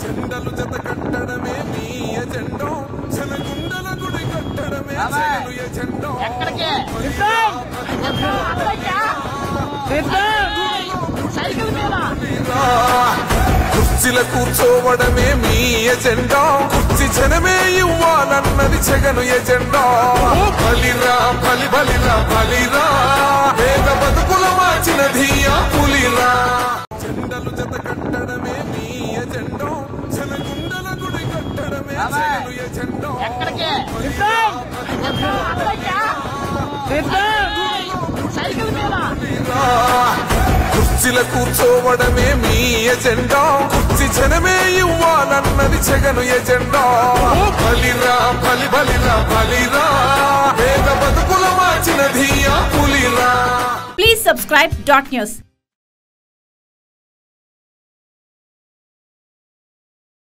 జెండలు జత కట్టడమే మీ ఎజెండో జనగుండల గుడి కట్టడమే జగను ఎజెండో ఎక్కడికి సైకిల్ మీద కుర్చీల కూర్చోవడమే మీ ఎజెండా కుర్చీ జనమే ఇవ్వాలన్నది జగను ఎజెండా బలిరా బలి బలిరా బలిరా పేద బతుకుల మార్చిన ధీయా పులిరా జెండలు జత కట్టడమే మీ ఎజెండా జనగుండల గుడి కట్టడమే జగను ఎజెండా ఎక్కడికి సైకిల్ మీద కుర్చీల కూర్చోవడమే మీ ఎజెండా కుర్చీ జనమే ఇవ్వాలన్నది జగను ఎజెండా బలిరా బలి బలిరా బలిరా పేద బతుకుల మార్చిన ధీయా పులిరా Please subscribe dot news.